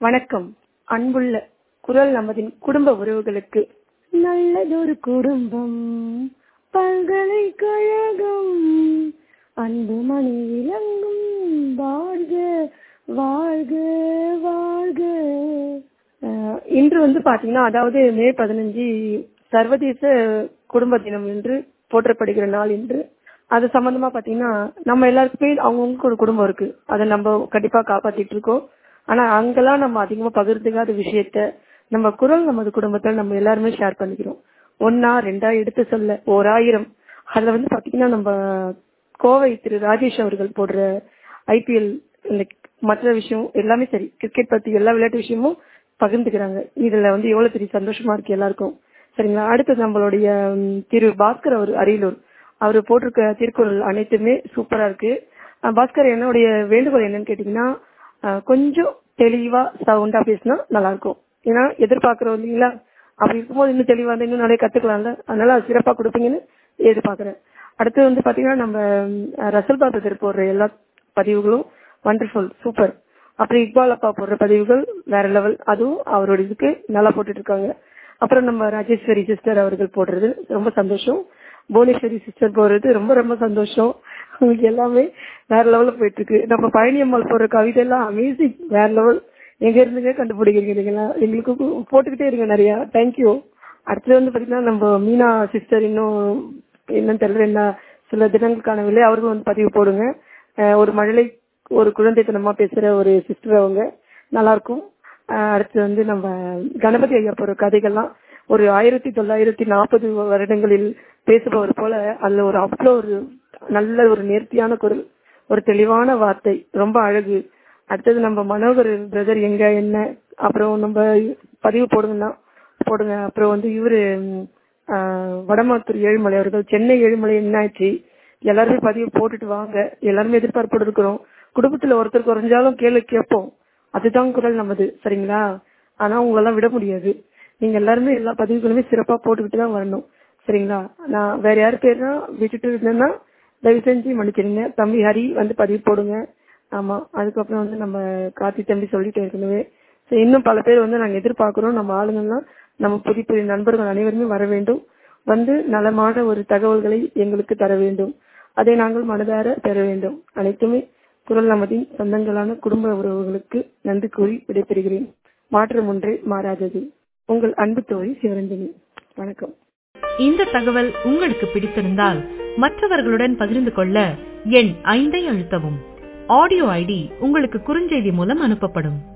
வணக்கம் அன்புள்ள குரல் நமதின் குடும்ப உறவுகளுக்கு நல்லதொரு குடும்பம் பல்கலைக்கழகம் அன்பு மணி விளங்கும் வாழ்க வாழ்க வாழ்க அஹ், இன்று வந்து பாத்தீங்கன்னா அதாவது மே பதினஞ்சு சர்வதேச குடும்ப தினம் என்று போற்றப்படுகிற நாள் என்று அது சம்பந்தமா பாத்தீங்கன்னா நம்ம எல்லாருக்குமே அவங்கவுங்களுக்கு ஒரு குடும்பம் இருக்கு அதை நம்ம கண்டிப்பா காப்பாத்திட்டு இருக்கோம் ஆனா அங்கெல்லாம் நம்ம அதிகமா பகிர்ந்துக்காத விஷயத்த நம்ம குரல் நமது குடும்பத்துல நம்ம எல்லாருமே ஷேர் பண்ணிக்கிறோம் ஒன்னா ரெண்டா எடுத்து சொல்ல ஓர் ஆயிரம் அதுல வந்து பாத்தீங்கன்னா நம்ம கோவை திரு ராஜேஷ் அவர்கள் போடுற ஐபிஎல் மற்ற விஷயம் எல்லாமே சரி கிரிக்கெட் பத்தி எல்லா விளையாட்டு விஷயமும் பகிர்ந்துக்கிறாங்க இதுல வந்து எவ்வளவு பெரிய சந்தோஷமா இருக்கு எல்லாருக்கும் சரிங்களா அடுத்து நம்மளுடைய ம், திரு பாஸ்கர் அவர் அரியலூர் அவர் போட்டிருக்க திருக்குறள் அனைத்துமே சூப்பரா இருக்கு அஹ், பாஸ்கர் என்னுடைய வேண்டுகோள் என்னன்னு கேட்டீங்கன்னா அஹ், கொஞ்சம் தெளிவா சவுண்டா பேசினா நல்லா இருக்கும் ஏன்னா எதிர்பார்க்கிறோம் இல்லைங்களா அப்படி இருக்கும்போது இன்னும் தெளிவா இருந்தா இன்னும் நிறைய கத்துக்கலாம்ல அதனால அது சிறப்பா கொடுப்பீங்கன்னு எதிர்பார்க்கிறேன் அடுத்து வந்து பாத்தீங்கன்னா நம்ம ம், ரசல் பாபதர் போடுற எல்லா பதிவுகளும் வண்டர்ஃபுல் சூப்பர் அப்புறம் இக்பால் அப்பா போடுற பதிவுகள் வேற லெவல் அதுவும் அவரோட இதுக்கு நல்லா போட்டுட்டு இருக்காங்க அப்புறம் நம்ம ராஜேஸ்வரி சிஸ்டர் அவர்கள் போடுறது ரொம்ப சந்தோஷம் புவனேஸ்வரி சிஸ்டர் போடுறது ரொம்ப ரொம்ப சந்தோஷம் உங்களுக்கு எல்லாமே வேற லெவல்ல போயிட்டு இருக்கு நம்ம பழனி அம்மாள் போடுற கவிதை எல்லாம் அமேசிங் வேற லெவல் எங்க இருந்துங்க கண்டுபிடிக்கிறீங்க நீங்களா எங்களுக்கு கு- போட்டுக்கிட்டே இருங்க நிறைய தேங்க்யூ அடுத்தது வந்து பாத்தீங்கன்னா நம்ம மீனா சிஸ்டர் இன்னும் என்னன்னு தெரியல என்ன சில தினங்கள் காணவில்லை அவர்கள் வந்து பதிவு போடுங்க அஹ் ஒரு மழலை ஒரு குழந்தைத்தனமா பேசுற ஒரு சிஸ்டர் அவங்க நல்லா இருக்கும் அஹ் அடுத்து வந்து நம்ம கணபதி ஐயா போற கதைகள்லாம் ஒரு ஆயிரத்தி தொள்ளாயிரத்தி நாற்பது வருடங்களில் பேசுபவர் போல அதுல ஒரு அவ்வளோ ஒரு நல்ல ஒரு நேர்த்தியான குரல் ஒரு தெளிவான வார்த்தை ரொம்ப அழகு அடுத்தது நம்ம மனோகர் பிரதர் எங்க என்ன அப்புறம் நம்ம பதிவு போடுங்கன்னா போடுங்க அப்புறம் வந்து இவரு ம், ஆஹ், வடமாத்தூர் ஏழுமலை அவர்கள் சென்னை ஏழுமலை என்னாச்சு எல்லாருமே பதிவு போட்டுட்டு வாங்க எல்லாருமே எதிர்பார்ப்போடு இருக்கிறோம் குடும்பத்துல ஒருத்தர் குறைஞ்சாலும் கேள்வி கேட்போம் அதுதான் குரல் நமது சரிங்களா ஆனா உங்களெல்லாம் விட முடியாது நீங்க எல்லாருமே எல்லா பதிவுகளுமே சிறப்பா போட்டுக்கிட்டு தான் வரணும் சரிங்களா நான் வேற யார் பேர்னா விட்டுட்டு இருந்தேன்னா தயவு செஞ்சு மன்னிச்சிருங்க தம்பி ஹரி வந்து பதிவு போடுங்க ஆமா அதுக்கப்புறம் வந்து நம்ம கார்த்தி தம்பி சொல்லிட்டு ஏற்கனவே சரி, இன்னும் பல பேர் வந்து நாங்க எதிர்பார்க்கிறோம் நம்ம ஆளுங்கெல்லாம் நம்ம புதிய புதிய நண்பர்கள் அனைவருமே வர வேண்டும் வந்து நலமான ஒரு தகவல்களை எங்களுக்கு தர வேண்டும் அதை நாங்கள் மனதார பெற வேண்டும் அனைத்துமே குரல் நமதின் சொந்தங்களான குடும்ப உறவுகளுக்கு நன்றி கூறி விடைபெறுகிறேன் மாற்றம் ஒன்றே மாறாதது உங்கள் அன்பு தோழி சிவரஞ்சனி வணக்கம் இந்த தகவல் உங்களுக்கு பிடித்திருந்தால் மற்றவர்களுடன் பகிர்ந்து கொள்ள எண் ஐந்தை அழுத்தவும் ஆடியோ ஐடி உங்களுக்கு குறுஞ்செய்தி மூலம் அனுப்பப்படும்